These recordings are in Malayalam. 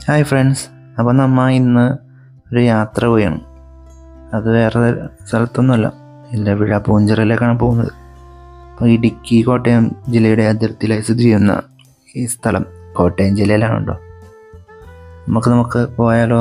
ഹായ് ഫ്രണ്ട്സ് അപ്പോൾ നമ്മ ഇന്ന് ഒരു യാത്ര പോയാണ് അത് വേറെ സ്ഥലത്തൊന്നുമല്ല ഇല്ല വിഴ പൂഞ്ചിറയിലേക്കാണ് പോകുന്നത് അപ്പോൾ ഇടുക്കി കോട്ടയം ജില്ലയുടെ അതിർത്തിയിലായി സ്ഥിതി ചെയ്യുന്ന ഈ സ്ഥലം കോട്ടയം ജില്ലയിലാണ് കേട്ടോ നമുക്ക് നമുക്ക് പോയാലോ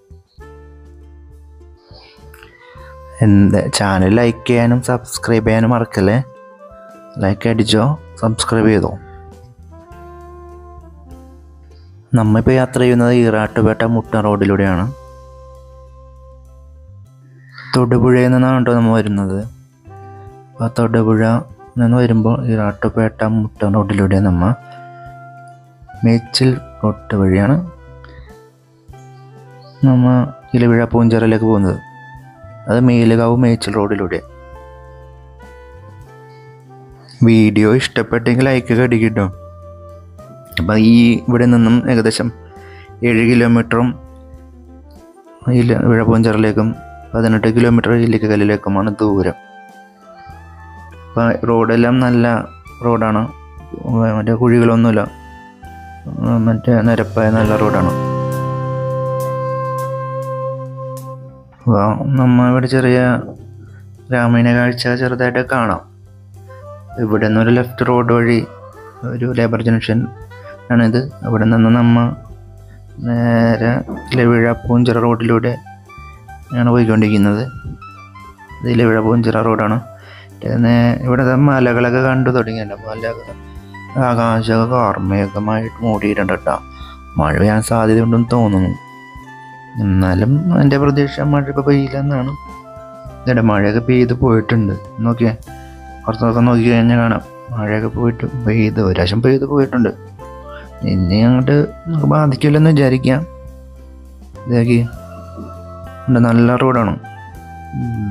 എന്ത് ചാനൽ ലൈക്ക് ചെയ്യാനും സബ്സ്ക്രൈബ് ചെയ്യാനും മറക്കല്ലേ ലൈക്ക് അടിച്ചോ സബ്സ്ക്രൈബ് ചെയ്തോ നമ്മളിപ്പോൾ യാത്ര ചെയ്യുന്നത് ഈറാട്ടുപേട്ട മുട്ട റോഡിലൂടെയാണ് തൊടുപുഴയിൽ നിന്നാണ് കേട്ടോ നമ്മൾ വരുന്നത് അപ്പോൾ തൊടുപുഴ നിന്ന് വരുമ്പോൾ ഈറാട്ടുപേട്ട മുട്ട റോഡിലൂടെ നമ്മൾ മേച്ചിൽ റോട്ട് വഴിയാണ് നമ്മൾ ഇലവിഴ പൂഞ്ചിറയിലേക്ക് പോകുന്നത് അത് മേലുകാവ് മേച്ചിൽ റോഡിലൂടെ വീഡിയോ ഇഷ്ടപ്പെട്ടെങ്കിൽ ലൈക്ക് അടിക്കട്ടോ അപ്പം ഈ ഇവിടെ നിന്നും ഏകദേശം ഏഴ് കിലോമീറ്ററും ഇല്ല വിഴപ്പൂഞ്ചിറയിലേക്കും പതിനെട്ട് കിലോമീറ്റർ ഇല്ലിക്കല്ലിലേക്കുമാണ് ദൂരം അപ്പം റോഡെല്ലാം നല്ല റോഡാണ് മറ്റേ കുഴികളൊന്നുമില്ല മറ്റേ നിരപ്പായ നല്ല റോഡാണ് നമ്മ ഇവിടെ ചെറിയ ഗ്രാമീണ കാഴ്ച ചെറുതായിട്ട് കാണാം ഇവിടെ നിന്നൊരു ലെഫ്റ്റ് റോഡ് വഴി ഒരു ലേബർ ജംഗ്ഷൻ ആണിത് അവിടെ നിന്ന് നമ്മ നേരെ ഇലവിഴ പൂഞ്ചിറ റോഡിലൂടെ ആണ് പോയിക്കൊണ്ടിരിക്കുന്നത് ഇത് ഇലവിഴ പൂഞ്ചിറ റോഡാണ് പിന്നെ ഇവിടെ മലകളൊക്കെ കണ്ടു തുടങ്ങിയല്ലോ മല ആകാശമൊക്കെ കാർമേഘമായിട്ട് മൂടിയിട്ടുണ്ട് കേട്ടോ മഴ പെയ്യാൻ സാധ്യതയുണ്ടെന്ന് തോന്നുന്നു എന്നാലും എൻ്റെ പ്രതീക്ഷ മഴ ഇപ്പോൾ പെയ്യില്ലെന്നാണ് ഇതേ മഴയൊക്കെ പെയ്ത് പോയിട്ടുണ്ട് നോക്കിയേ കുറച്ച് ദിവസം നോക്കി കഴിഞ്ഞാൽ കാണാം മഴയൊക്കെ പോയിട്ട് പെയ്ത് ഒരു പ്രാവശ്യം പെയ്ത് പോയിട്ടുണ്ട് ഇനി അങ്ങോട്ട് നമുക്ക് ബാധിക്കില്ലെന്ന് വിചാരിക്കാം ഇതാക്കി ഉണ്ട് നല്ല റോഡാണ് ഉം.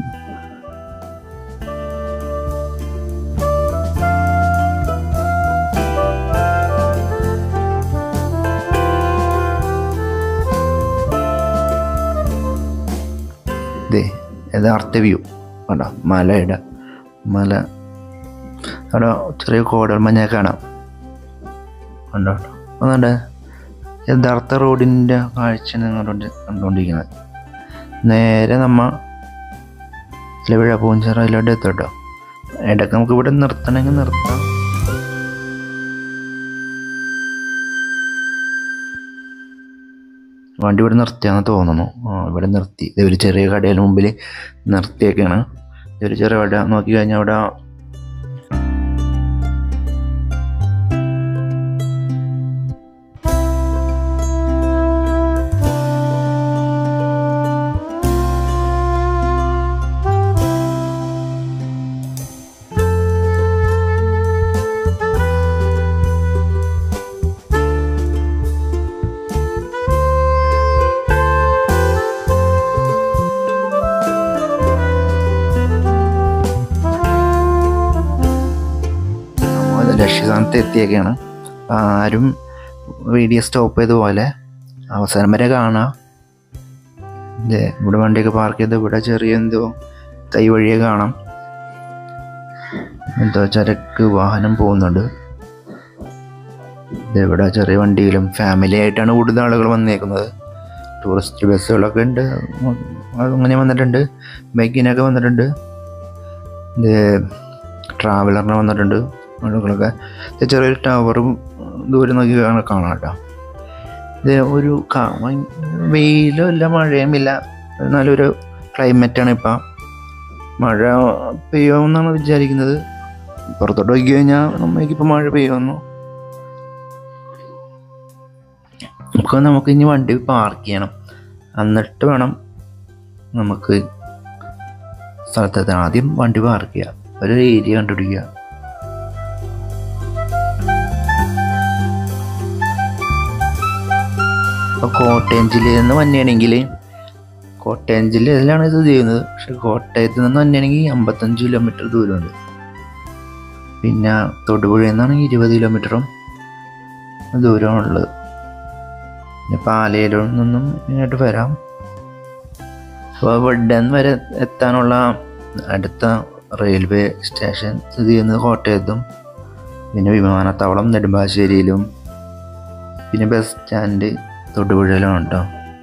ഇതേ യഥാർത്ഥ വ്യൂ കണ്ട മലയുടെ മല അവിടെ ചെറിയ കോടൽ മഞ്ഞ കാണാം കണ്ടോ ഒന്നുണ്ട് യഥാർത്ഥ റോഡിൻ്റെ കാഴ്ച നിങ്ങളോട് കണ്ടുകൊണ്ടിരിക്കുന്നത് നേരെ നമ്മ ഇലവിഴ പൂഞ്ചിറയിലോട്ട് എത്തും കേട്ടോ ഇടയ്ക്ക് നമുക്ക് ഇവിടെ നിർത്തണമെങ്കിൽ നിർത്താം വണ്ടി ഇവിടെ നിർത്തിയാന്ന് തോന്നുന്നു ആ ഇവിടെ നിർത്തി ഇത് ഒരു ചെറിയ കടയുടെ മുമ്പിൽ നിർത്തിയൊക്കെയാണ് ഒരു ചെറിയ കട നോക്കി കഴിഞ്ഞാൽ അവിടെ നമ്മൾ ലക്ഷ്യസ്ഥാനത്ത് എത്തിയൊക്കെയാണ് ആരും വീഡിയോ സ്റ്റോപ്പ് ചെയ്ത പോലെ അവസാനം വരെ കാണാം ഇത് ഇവിടെ വണ്ടിയൊക്കെ പാർക്ക് ചെയ്ത് ഇവിടെ ചെറിയ എന്തോ തൈ വഴിയെ കാണാം എന്തോ ചരക്ക് വാഹനം പോകുന്നുണ്ട് ഇത് ഇവിടെ ചെറിയ വണ്ടിയിലും ഫാമിലി ആയിട്ടാണ് കൂടുതൽ ആളുകൾ വന്നേക്കുന്നത് ടൂറിസ്റ്റ് ബസ്സുകളൊക്കെ ഉണ്ട് അങ്ങനെ വന്നിട്ടുണ്ട് ബൈക്കിനൊക്കെ വന്നിട്ടുണ്ട് ഇത് ട്രാവലറിന് വന്നിട്ടുണ്ട് ആളുകളൊക്കെ ഇത് ചെറിയൊരു ടവറും ദൂരെ നോക്കി കാണാം കാണാം കേട്ടോ ഇത് ഒരു കാ- ഭയ- വെയിലും ഇല്ല മഴയും ഇല്ല നല്ലൊരു ക്ലൈമറ്റാണ് ഇപ്പം മഴ പെയ്യുമെന്നാണ് വിചാരിക്കുന്നത് പുറത്തോട്ട് നോക്കി കഴിഞ്ഞാൽ നമുക്കിപ്പോൾ മഴ പെയ്യുമെന്നു നമുക്ക് നമുക്ക് ഇനി വണ്ടി പാർക്ക് ചെയ്യണം എന്നിട്ട് വേണം നമുക്ക് സ്ഥലത്തെത്താൻ ആദ്യം വണ്ടി പാർക്ക് ചെയ്യുക ഒരു ഏരിയ കണ്ടുപിടിക്കുക അപ്പോൾ കോട്ടയം ജില്ലയിൽ നിന്ന് വന്നെയാണെങ്കിൽ കോട്ടയം ജില്ലയിലാണ് ഇത് ചെയ്യുന്നത് പക്ഷെ കോട്ടയത്ത് നിന്ന് വന്നെയാണെങ്കിൽ അമ്പത്തഞ്ച് കിലോമീറ്റർ ദൂരമുണ്ട് പിന്നെ തൊടുപുഴയിൽ നിന്നാണെങ്കിൽ ഇരുപത് കിലോമീറ്ററും ദൂരമുള്ളത് പിന്നെ പാലയിൽ നിന്നും ഇങ്ങോട്ട് വരാം അപ്പോൾ ഇവിടെ നിന്ന് വരെ എത്താനുള്ള അടുത്ത റെയിൽവേ സ്റ്റേഷൻ സ്ഥിതി ചെയ്യുന്നത് കോട്ടയത്തും പിന്നെ വിമാനത്താവളം നെടുമ്പാശ്ശേരിയിലും പിന്നെ ബസ് സ്റ്റാൻഡ് തൊടുപുഴയിലാണ് കേട്ടോ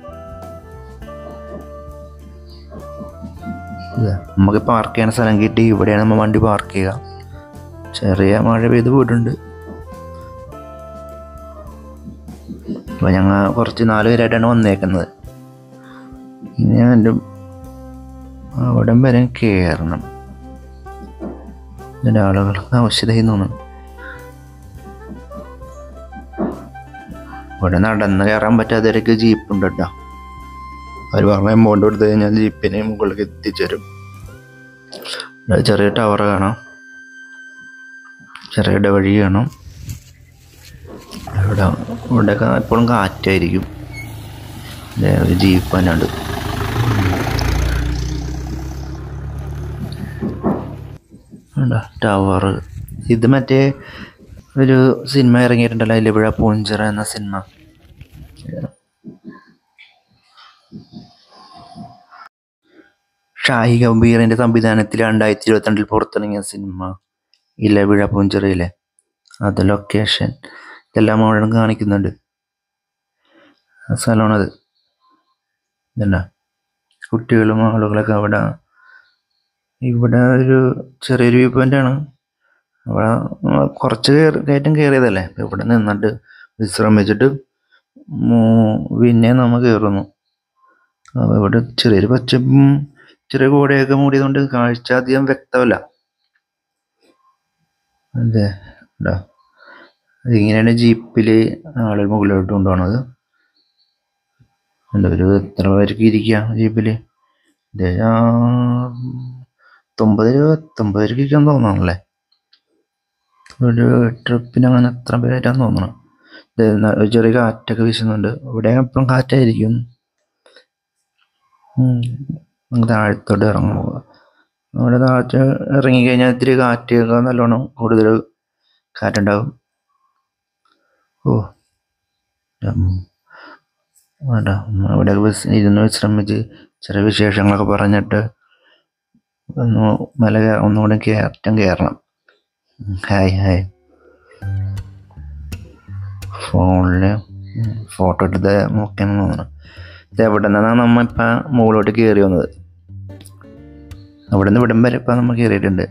ഇത് നമുക്ക് പാർക്ക് ചെയ്യാൻ സ്ഥലം കിട്ടി ഇവിടെയാണ് നമ്മൾ വണ്ടി പാർക്ക് ചെയ്യുക ചെറിയ മഴ പെയ്ത് പോയിട്ടുണ്ട് അപ്പോൾ ഞങ്ങൾ കുറച്ച് നാല് പേരായിട്ടാണ് വന്നേക്കുന്നത് ഇനി ഞാൻ എൻ്റെ അവിടം വരെ കയറണം ഇതിൻ്റെ ആളുകൾക്ക് ആവശ്യതയും തോന്നുന്നു ഇവിടെ നടന്ന് കയറാൻ പറ്റാത്തവരൊക്കെ ജീപ്പ് ഉണ്ട് കേട്ടോ അവർ പറഞ്ഞ എമൗണ്ട് കൊടുത്തു കഴിഞ്ഞാൽ ജീപ്പിനെ മുകളിലേക്ക് എത്തിച്ചേരും ഇവിടെ ചെറിയ ടവർ കാണാം ചെറിയ ഇടവഴി കാണാം ഇവിടെ ഇവിടെയൊക്കെ എപ്പോഴും കാറ്റായിരിക്കും ദേ ഒരു ജീപ്പ് തന്നെ ഉണ്ട് ടവർ ഇത് മറ്റേ ഒരു സിനിമ ഇറങ്ങിയിട്ടുണ്ടല്ലോ അതിലിവിടെ പൂഞ്ചിറ എന്ന സിനിമ ഷാഹി ഗംഭീറിന്റെ സംവിധാനത്തിൽ രണ്ടായിരത്തി ഇരുപത്തിരണ്ടിൽ പുറത്തിറങ്ങിയ സിനിമ ഇലവിഴ പൂഞ്ചിറയിലെ അത് ലൊക്കേഷൻ ഇതെല്ലാം അവിടെ കാണിക്കുന്നുണ്ട് ആ സ്ഥലമാണത് ഇതല്ല കുട്ടികളും ആളുകളൊക്കെ അവിടെ ഇവിടെ ഒരു ചെറിയൊരു വ്യൂ പോയിന്റ് ആണ് അവിടെ നമ്മള് കുറച്ച് കയറി കയറ്റം കയറിയതല്ലേ അപ്പൊ ഇവിടെ നിന്നിട്ട് വിശ്രമിച്ചിട്ട് മൂ- പിന്നെ നമ്മൾ കയറുന്നു അപ്പൊ ഇവിടെ ചെറിയൊരു പച്ചപ്പും ചെറിയ കോടയൊക്കെ മൂടിയതുകൊണ്ട് കാഴ്ച അധികം വ്യക്തമല്ല അതെ ഇതാ. ഇങ്ങനെയാണ് ജീപ്പില് ആളുകൾ മുകളിലോട്ട് കൊണ്ടുപോണത് ഉണ്ട് ഒരു എത്ര പേർക്ക് ഇരിക്കാം ജീപ്പില് ഇത് ആ തൊമ്പത് രൂപ തൊമ്പത് പേർക്ക് ഇരിക്കാൻ തോന്നണല്ലേ ഒരു ട്രിപ്പിന് അങ്ങനെ എത്ര പേരായിട്ടാന്ന് തോന്നണം ഇത് ന- ഒരു ചെറിയ കാറ്റൊക്കെ വീശുന്നുണ്ട് ഇവിടെ എപ്പോഴും കാറ്റായിരിക്കും ഉം. നമുക്ക് താഴത്തോട്ട് ഇറങ്ങാൻ പോവുക അവിടെ താഴത്ത് ഇറങ്ങിക്കഴിഞ്ഞാൽ ഇത്തിരി കാറ്റൊക്കെ നല്ലോണം കൂടുതൽ കാറ്റുണ്ടാവും ഓ ഉം. വേണ്ട അവിടെ ബസ് ഇരുന്ന് വിശ്രമിച്ച് ചെറിയ വിശേഷങ്ങളൊക്കെ പറഞ്ഞിട്ട് ഒന്ന് മല കയറ- ഒന്നുകൂടെ കയറ്റം കയറണം ഉം. ഹായ് ഹായ് ഫോണിൽ ഫോട്ടോ എടുത്ത് നോക്കിയാന്ന് തോന്നണം ഇത് എവിടെ നിന്നാണ് നമ്മ ഇപ്പം മുകളിലോട്ട് കയറി വന്നത് അവിടെ നിന്ന് ഇവിടം വരെ ഇപ്പം നമ്മൾ കയറിയിട്ടുണ്ട്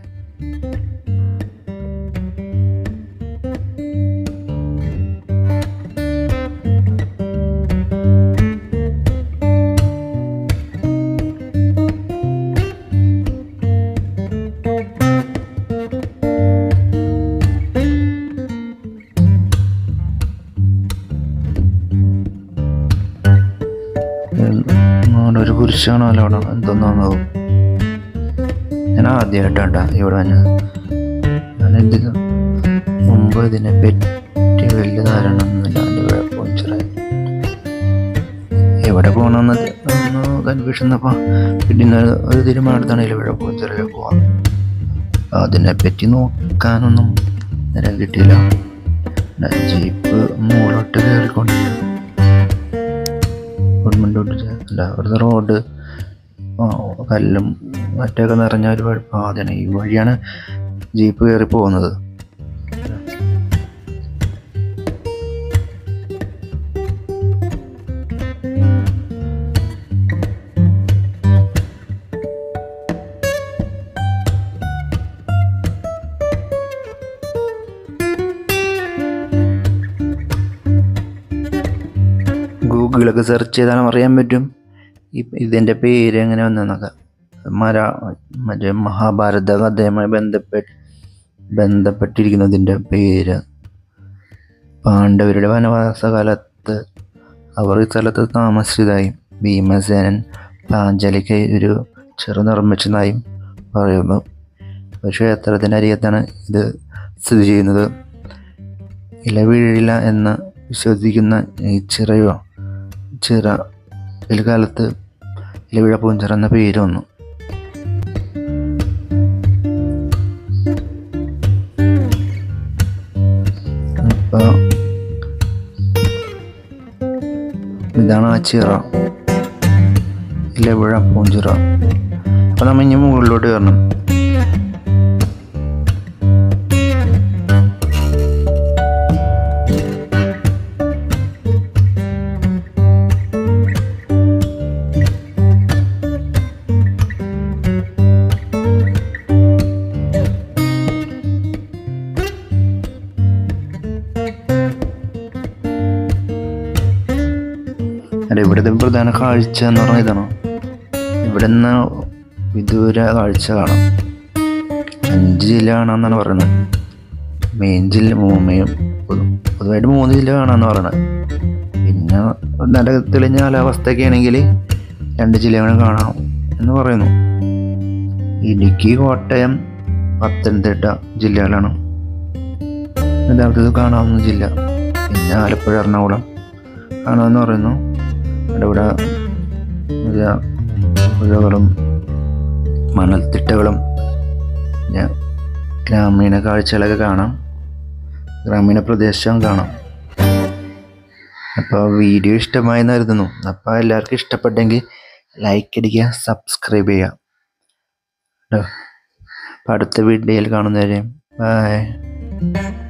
അവിടെ ഒരു കുരിശാണല്ലോ അവിടെ എന്തോന്നാവും ഞാൻ ആദ്യമായിട്ടാട്ടാ ഇവിടെ വന്നത് ഞാനിത് മുമ്പ് ഇതിനെ പറ്റി വലിയ ധാരണ ഒന്നുമില്ല അതിൻ്റെ കുഴപ്പമില്ല എവിടെ പോകണമെന്ന് ഒന്ന് കൺഫ്യൂഷൻ അപ്പോൾ പിന്നെ ഒരു തീരുമാനം എടുത്താണ് ഇവിടെ പോഞ്ചിറയിൽ പോവാം അതിനെപ്പറ്റി നോക്കാനൊന്നും നേരം കിട്ടിയില്ല പിന്നെ ജീപ്പ് മുകളിലോട്ട് കയറിക്കൊണ്ടിരുന്നു ഗവൺമെൻറ് അല്ല വെറുതെ റോഡ് ആ, കല്ലും മറ്റൊക്കെ നിറഞ്ഞ ഒരു വഴി- പാതയാണ് ഈ വഴിയാണ് ജീപ്പ് കയറി പോകുന്നത് ഗൂഗിളൊക്കെ സെർച്ച് ചെയ്താലും അറിയാൻ പറ്റും ഇ- ഇതിൻ്റെ പേര് എങ്ങനെ വന്നെന്നൊക്കെ മര മറ്റേ മഹാഭാരത കഥയുമായി ബന്ധപ്പെട്ട് ബന്ധപ്പെട്ടിരിക്കുന്നതിൻ്റെ പേര് പാണ്ഡവരുടെ വനവാസകാലത്ത് അവർ ഈ സ്ഥലത്ത് താമസിച്ചതായും ഭീമസേനൻ പാഞ്ചാലിക്ക് ഒരു ചെറു നിർമ്മിച്ചതായും പറയുന്നു ഒരു ക്ഷേത്രത്തിനരികത്താണ് ഇത് സ്ഥിതി ചെയ്യുന്നത് ഇല വീഴില്ല എന്ന് വിശ്വസിക്കുന്ന ഈ ചിറയോ ചിറ പിൽക്കാലത്ത് ഇലവിഴ പൂഞ്ചിറ എന്ന പേര് വന്നു അപ്പോൾ ഇതാണ് ആ ചിറ ഇലവിഴ പൂഞ്ചിറ അപ്പോൾ നമ്മൾ ഇനി മുകളിലോട്ട് കയറണം അല്ല ഇവിടുത്തെ പ്രധാന കാഴ്ച എന്ന് പറഞ്ഞാൽ ഇതാണ് ഇവിടെ നിന്ന് വിദൂര കാഴ്ച കാണാം അഞ്ച് ജില്ല കാണാമെന്നാണ് പറയുന്നത് മെയിൻ ജില്ല മൂ- മെയിൻ പൊതു- പൊതുവായിട്ട് മൂന്ന് ജില്ല കാണാമെന്ന് പറയുന്നത് പിന്നെ നല്ല തെളിഞ്ഞ കാലാവസ്ഥയൊക്കെ ആണെങ്കിൽ രണ്ട് ജില്ലകൾ കാണാം എന്ന് പറയുന്നു ഇടുക്കി കോട്ടയം പത്തനംതിട്ട ജില്ലകളാണ് യഥാർത്ഥത്തിൽ കാണാവുന്ന ജില്ല പിന്നെ ആലപ്പുഴ എറണാകുളം കാണാമെന്ന് പറയുന്നു അവിടെ ഇവിടെ വലിയ പുഴകളും മണൽത്തിട്ടകളും പിന്നെ ഗ്രാമീണ കാഴ്ചകളൊക്കെ കാണാം ഗ്രാമീണ പ്രദേശം കാണാം അപ്പോൾ വീഡിയോ ഇഷ്ടമായെന്ന് കരുതുന്നു അപ്പോൾ എല്ലാവർക്കും ഇഷ്ടപ്പെട്ടെങ്കിൽ ലൈക്ക് അടിക്കുക സബ്സ്ക്രൈബ് ചെയ്യുക കേട്ടോ അപ്പോൾ അടുത്ത വീഡിയോയിൽ കാണുന്നവരെ ബൈ